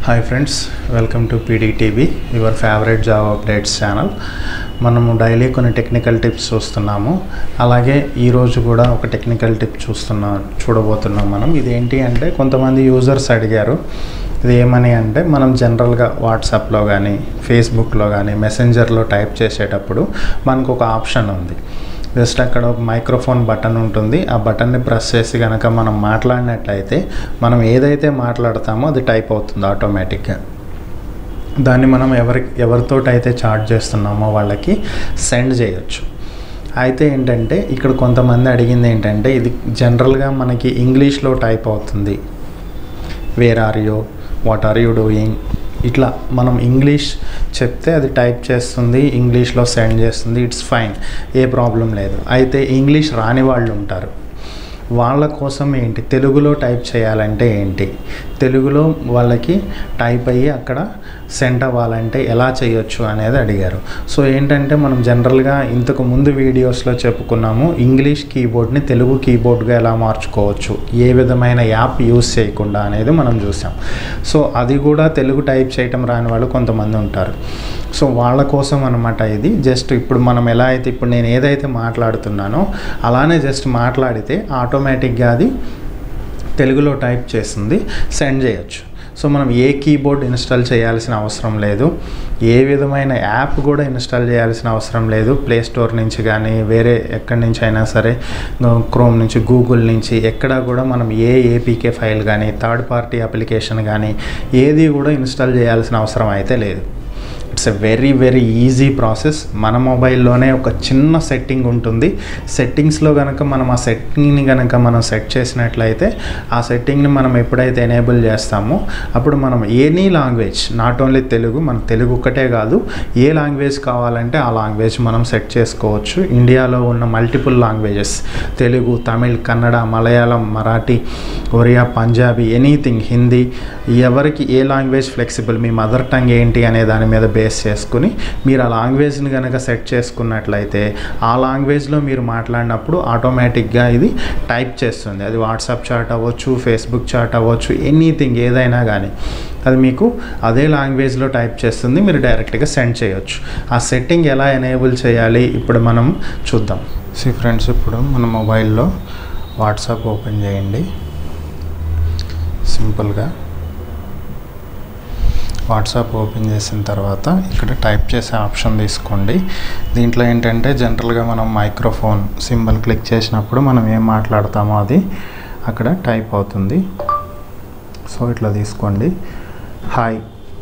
hi friends welcome to PDTV your favourite job updates channel మనము daily కొన్ని technical tips చూస్తున్నాము అలాగే ఈరోజు కూడా ఒక టెక్నికల్ టిప్ చూస్తున్నా చూడబోతున్నాం మనం ఇదేంటి అంటే కొంతమంది యూజర్స్ అడిగారు ఇది ఏమని అంటే మనం జనరల్గా వాట్సాప్లో కానీ ఫేస్బుక్లో కానీ మెసెంజర్లో టైప్ చేసేటప్పుడు మనకు ఒక ఆప్షన్ ఉంది జస్ట్ అక్కడ ఒక మైక్రోఫోన్ బటన్ ఉంటుంది ఆ బటన్ని ప్రెస్ చేసి కనుక మనం మాట్లాడినట్లయితే మనం ఏదైతే మాట్లాడతామో అది టైప్ అవుతుంది ఆటోమేటిక్గా దాన్ని మనం ఎవరి ఎవరితోటి అయితే చార్జ్ చేస్తున్నామో వాళ్ళకి సెండ్ చేయొచ్చు అయితే ఏంటంటే ఇక్కడ కొంతమంది అడిగింది ఏంటంటే ఇది జనరల్గా మనకి ఇంగ్లీష్లో టైప్ అవుతుంది where are you what are you doing ఇట్లా మనం ఇంగ్లీష్ చెప్తే అది టైప్ చేస్తుంది ఇంగ్లీష్లో సెండ్ చేస్తుంది ఇట్స్ ఫైన్ ఏ ప్రాబ్లం లేదు అయితే ఇంగ్లీష్ రాని వాళ్ళు ఉంటారు వాళ్ళ కోసం ఏంటి తెలుగులో టైప్ చేయాలంటే ఏంటి తెలుగులో వాళ్ళకి టైప్ అయ్యి అక్కడ సెండ్ అవ్వాలంటే ఎలా చేయొచ్చు అనేది అడిగారు సో ఏంటంటే మనం జనరల్గా ఇంతకు ముందు వీడియోస్లో చెప్పుకున్నాము ఇంగ్లీష్ కీబోర్డ్ని తెలుగు కీబోర్డ్గా ఎలా మార్చుకోవచ్చు ఏ విధమైన యాప్ యూస్ చేయకుండా అనేది మనం చూసాం సో అది కూడా తెలుగు టైప్ చేయటం రాని వాళ్ళు కొంతమంది ఉంటారు సో వాళ్ళ కోసం అనమాట ఇది జస్ట్ ఇప్పుడు మనం ఎలా అయితే ఇప్పుడు నేను ఏదైతే మాట్లాడుతున్నానో అలానే జస్ట్ మాట్లాడితే ఆటోమేటిక్గా అది తెలుగులో టైప్ చేస్తుంది సెండ్ చేయొచ్చు సో మనం ఏ కీబోర్డ్ ఇన్స్టాల్ చేయాల్సిన అవసరం లేదు ఏ విధమైన యాప్ కూడా ఇన్స్టాల్ చేయాల్సిన అవసరం లేదు ప్లే స్టోర్ నుంచి కానీ వేరే ఎక్కడి నుంచి అయినా సరే క్రోమ్ నుంచి గూగుల్ నుంచి ఎక్కడ కూడా మనం ఏ ఏపీకే ఫైల్ కానీ థర్డ్ పార్టీ అప్లికేషన్ కానీ ఏది కూడా ఇన్స్టాల్ చేయాల్సిన అవసరం అయితే లేదు it's a very very easy process మన మొబైల్లోనే ఒక చిన్న సెట్టింగ్ ఉంటుంది సెట్టింగ్స్లో కనుక మనం ఆ సెట్టింగ్ని కనుక మనం సెట్ చేసినట్లయితే ఆ సెట్టింగ్ని మనం ఎప్పుడైతే ఎనేబుల్ చేస్తామో అప్పుడు మనం any language not only Telugu మన తెలుగు ఒక్కటే కాదు ఏ లాంగ్వేజ్ కావాలంటే ఆ లాంగ్వేజ్ మనం సెట్ చేసుకోవచ్చు ఇండియాలో ఉన్న multiple languages Telugu Tamil Kannada Malayalam Marathi Oriya Punjabi anything Hindi ఎవరికి ఏ లాంగ్వేజ్ ఫ్లెక్సిబుల్ మీ మదర్ టంగ్ ఏంటి అనే దాని మీద బేస్ చేసుకుని మీరు ఆ లాంగ్వేజ్ని కనుక సెట్ చేసుకున్నట్లయితే ఆ లాంగ్వేజ్లో మీరు మాట్లాడినప్పుడు ఆటోమేటిక్గా ఇది టైప్ చేస్తుంది అది వాట్సాప్ చాట్ అవ్వచ్చు ఫేస్బుక్ చాట్ అవ్వచ్చు ఎనీథింగ్ ఏదైనా కానీ అది మీకు అదే లాంగ్వేజ్లో టైప్ చేస్తుంది మీరు డైరెక్ట్గా సెండ్ చేయొచ్చు ఆ సెట్టింగ్ ఎలా ఎనేబుల్ చేయాలి ఇప్పుడు మనం చూద్దాం సి ఫ్రెండ్స్ ఇప్పుడు మన మొబైల్లో వాట్సాప్ ఓపెన్ చేయండి సింపుల్గా వాట్సాప్ ఓపెన్ చేసిన తర్వాత ఇక్కడ టైప్ చేసే ఆప్షన్ తీసుకోండి దీంట్లో ఏంటంటే జనరల్గా మనం మైక్రోఫోన్ సింబల్ క్లిక్ చేసినప్పుడు మనం ఏం మాట్లాడతామో అది అక్కడ టైప్ అవుతుంది సో ఇట్లా తీసుకోండి హాయ్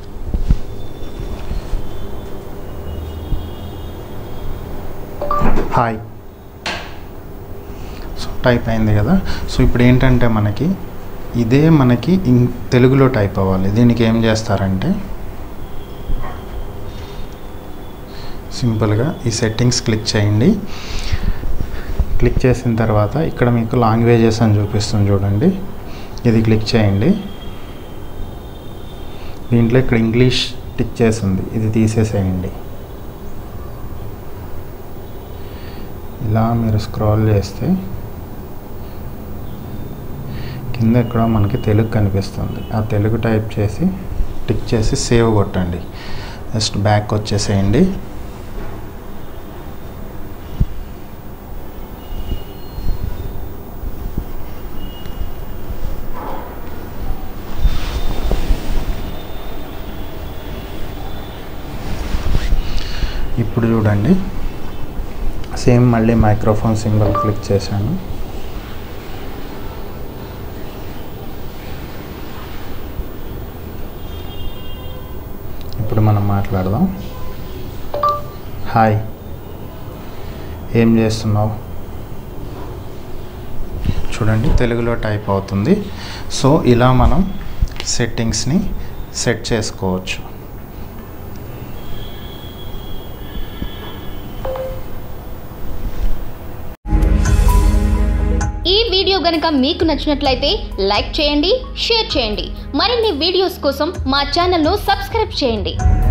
హాయ్ సో టైప్ అయింది కదా సో ఇప్పుడు ఏంటంటే మనకి ఇదే మనకి ఇం తెలుగులో టైప్ అవ్వాలి దీనికి ఏం చేస్తారంటే సింపుల్గా ఈ సెట్టింగ్స్ క్లిక్ చేయండి క్లిక్ చేసిన తర్వాత ఇక్కడ మీకు లాంగ్వేజెస్ అని చూపిస్తుంది చూడండి ఇది క్లిక్ చేయండి దీంట్లో ఇక్కడ ఇంగ్లీష్ టిక్ చేసింది ఇది తీసేసేయండి ఇలా మీరు స్క్రాల్ చేస్తే కింద ఇక్కడ మనకి తెలుగు కనిపిస్తుంది ఆ తెలుగు టైప్ చేసి టిక్ చేసి సేవ్ కొట్టండి జస్ట్ బ్యాక్ వచ్చేసేయండి ఇప్పుడు చూడండి సేమ్ మళ్ళీ మైక్రోఫోన్ సింబల్ క్లిక్ చేశాను ఇప్పుడు మనం మాట్లాడదాం హాయ్ ఏం చేస్తున్నావు చూడండి తెలుగులో టైప్ అవుతుంది సో ఇలా మనం సెట్టింగ్స్ని సెట్ చేసుకోవచ్చు ఈ వీడియో గనుక మీకు నచ్చినట్లయితే లైక్ చేయండి షేర్ చేయండి మరిన్ని వీడియోస్ కోసం మా ఛానల్ను సబ్స్క్రైబ్ చేయండి